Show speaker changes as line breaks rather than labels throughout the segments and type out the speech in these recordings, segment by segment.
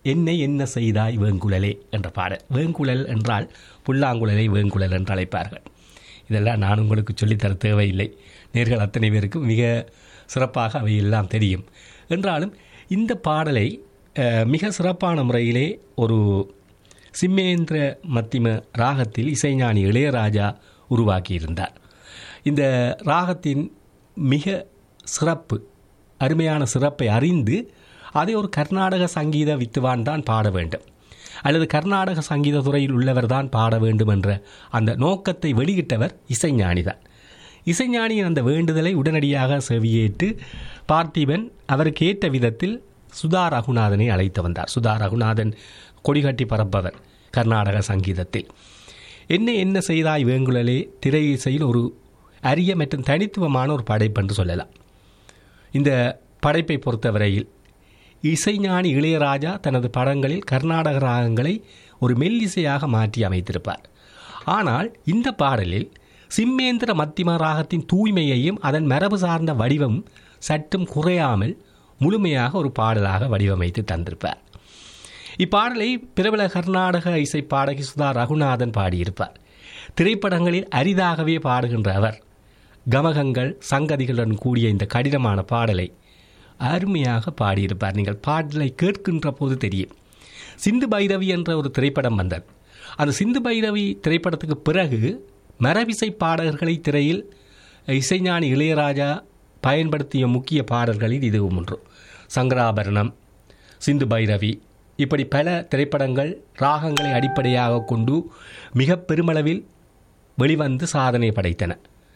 என்னை என்ன செய்தாய் வேங்குழலே என்ற பாடல் வேங்குழல் என்றால் புல்லாங்குழலை வேங்குழல் என்று அழைப்பார்கள் இதெல்லாம் நான் உங்களுக்கு சொல்லித்தர தேவையில்லை நேர்கள் அத்தனை பேருக்கும் மிக சிறப்பாக அவை எல்லாம் தெரியும் என்றாலும் இந்த பாடலை அஹ், மிக சிறப்பான முறையிலே ஒரு சிம்மேந்திர மத்திம ராகத்தில் இசைஞானி இளையராஜா உருவாக்கியிருந்தார் இந்த ராகத்தின் மிக சிறப்பு அருமையான சிறப்பை அறிந்து அதை ஒரு கர்நாடக சங்கீத வித்துவான் தான் பாட வேண்டும் அல்லது கர்நாடக சங்கீத துறையில் உள்ளவர் தான் பாட வேண்டும் என்ற அந்த நோக்கத்தை வெளியிட்டவர் இசைஞானி தான் இசைஞானியின் அந்த வேண்டுதலை உடனடியாக செவியேற்று பார்த்திபன் அவருக்கு ஏற்ற விதத்தில் சுதா ரகுநாதனை அழைத்து வந்தார் சுதா ரகுநாதன் கொடிகட்டி பறப்பவர் கர்நாடக சங்கீதத்தில் என்ன என்ன செய்தாய் வேங்குழலே திரை இசையில் ஒரு அரிய மற்றும் தனித்துவமான ஒரு படைப்பு என்று சொல்லலாம் இந்த படைப்பை பொறுத்தவரையில் இசைஞானி இளையராஜா தனது படங்களில் கர்நாடக ராகங்களை ஒரு மெல்லிசையாக மாற்றி அமைத்திருப்பார் ஆனால் இந்த பாடலில் சிம்மேந்திர மத்திம ராகத்தின் தூய்மையையும் அதன் மரபு சார்ந்த வடிவம் சற்றும் குறையாமல் முழுமையாக ஒரு பாடலாக வடிவமைத்து தந்திருப்பார் இப்பாடலை பிரபல கர்நாடக இசை பாடகி சுதா ரகுநாதன் பாடியிருப்பார் திரைப்படங்களில் அரிதாகவே பாடுகின்ற அவர் கமகங்கள் சங்கதிகளுடன் கூடிய இந்த கடினமான பாடலை அருமையாக பாடியிருப்பார் நீங்கள் பாடலை கேட்கின்ற போது தெரியும் சிந்து பைரவி என்ற ஒரு திரைப்படம் வந்தது அந்த சிந்து பைரவி திரைப்படத்துக்கு பிறகு மரபிசை பாடகர்களை திரையில் இசைஞானி இளையராஜா பயன்படுத்திய முக்கிய பாடல்களில் இதுவும் ஒன்று சங்கராபரணம் சிந்து பைரவி இப்படி பல திரைப்படங்கள் ராகங்களை அடிப்படையாக கொண்டு மிக பெருமளவில் வெளிவந்து சாதனை படைத்தன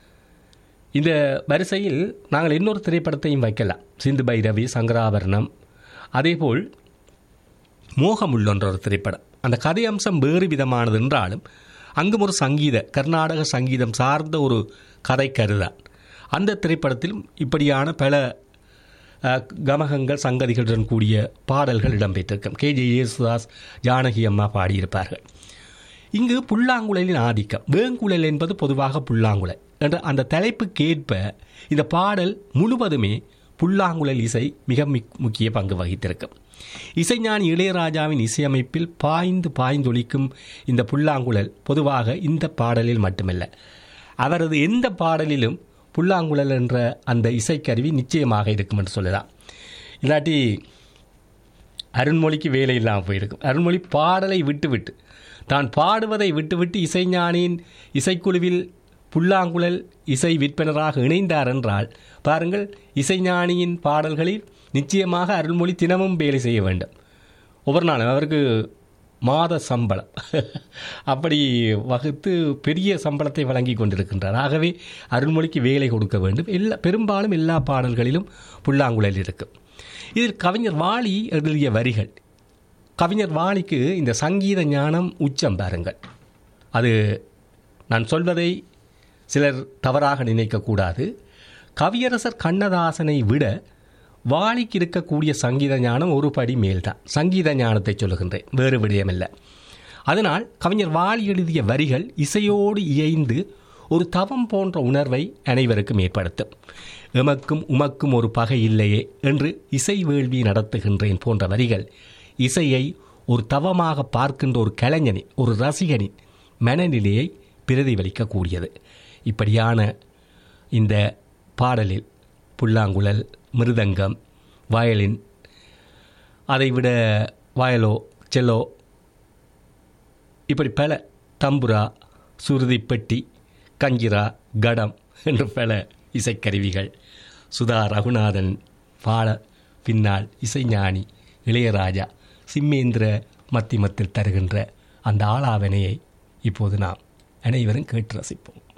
இந்த வரிசையில் நாங்கள் இன்னொரு திரைப்படத்தையும் வைக்கலாம் சிந்து பைரவி சங்கராபரணம் அதேபோல் மோகமுள்ளொன்ற ஒரு திரைப்படம் அந்த கதை அம்சம் வேறு விதமானது என்றாலும் அங்கும் ஒரு சங்கீத கர்நாடக சங்கீதம் சார்ந்த ஒரு கதை கருதான் அந்த திரைப்படத்திலும் இப்படியான பல அஹ், கமகங்கள் சங்கதிகளுடன் கூடிய பாடல்கள் இடம்பெற்றிருக்கும் கே ஜே யேசுதாஸ் ஜானகி அம்மா பாடியிருப்பார்கள் இங்கு புல்லாங்குழலின் ஆதிக்கம் வேங்குழல் என்பது பொதுவாக புல்லாங்குழல் என்ற அந்த தலைப்புக்கேற்ப இந்த பாடல் முழுவதுமே புல்லாங்குழல் இசை மிக மிக்- முக்கிய பங்கு வகித்திருக்கும் இசைஞானி இளையராஜாவின் இசையமைப்பில் பாய்ந்து பாய்ந்தொலிக்கும் இந்த புல்லாங்குழல் பொதுவாக இந்த பாடலில் மட்டுமல்ல அவரது எந்த பாடலிலும் புல்லாங்குழல் என்ற அந்த இசைக்கருவி நிச்சயமாக இருக்கும் என்று சொல்லலாம் இல்லாட்டி அருண்மொழிக்கு வேலை இல்லாமல் போயிருக்கும் அருண்மொழி பாடலை விட்டுவிட்டு தான் பாடுவதை விட்டுவிட்டு இசைஞானியின் இசைக்குழுவில் புல்லாங்குழல் இசை விற்பனராக இணைந்தார் என்றால் பாருங்கள் இசைஞானியின் பாடல்களில் நிச்சயமாக அருள்மொழி தினமும் வேலை செய்ய வேண்டும் ஒவ்வொரு நாளும் அவருக்கு மாத சம்பளம் அப்படி வகுத்து பெரிய சம்பளத்தை வழங்கி கொண்டிருக்கின்றார் ஆகவே அருள்மொழிக்கு வேலை கொடுக்க வேண்டும் எல்லா பெரும்பாலும் எல்லா பாடல்களிலும் புல்லாங்குழல் இருக்கும் இதில் கவிஞர் வாலி எழுதிய வரிகள் கவிஞர் வாலிக்கு இந்த சங்கீத ஞானம் உச்சம் பாருங்கள் அது நான் சொல்வதை சிலர் தவறாக நினைக்கக்கூடாது கவியரசர் கண்ணதாசனை விட வாலிக்கு இருக்கக்கூடிய சங்கீத ஞானம் ஒரு படி மேல்தான் சங்கீத ஞானத்தை சொல்லுகின்றேன் வேறு விடயமில்லை அதனால் கவிஞர் வாலி எழுதிய வரிகள் இசையோடு இயைந்து ஒரு தவம் போன்ற உணர்வை அனைவருக்கும் ஏற்படுத்தும் எமக்கும் உமக்கும் ஒரு பகை இல்லையே என்று இசை வேள்வி நடத்துகின்றேன் போன்ற வரிகள் இசையை ஒரு தவமாக பார்க்கின்ற ஒரு கலைஞனின் ஒரு ரசிகனின் மனநிலையை பிரதிபலிக்கக்கூடியது இப்படியான இந்த பாடலில் புல்லாங்குழல் மிருதங்கம் வயலின் அதைவிட வயலோ செல்லோ இப்படி பல தம்புரா சுருதிப்பெட்டி கஞ்சிரா கடம் என்று பல இசைக்கருவிகள் சுதா ரகுநாதன் பாட பின்னால் இசைஞானி இளையராஜா சிம்மேந்திர மத்திமத்தில் தருகின்ற அந்த ஆளாவனையை இப்போது நாம் அனைவரும் கேட்டு ரசிப்போம்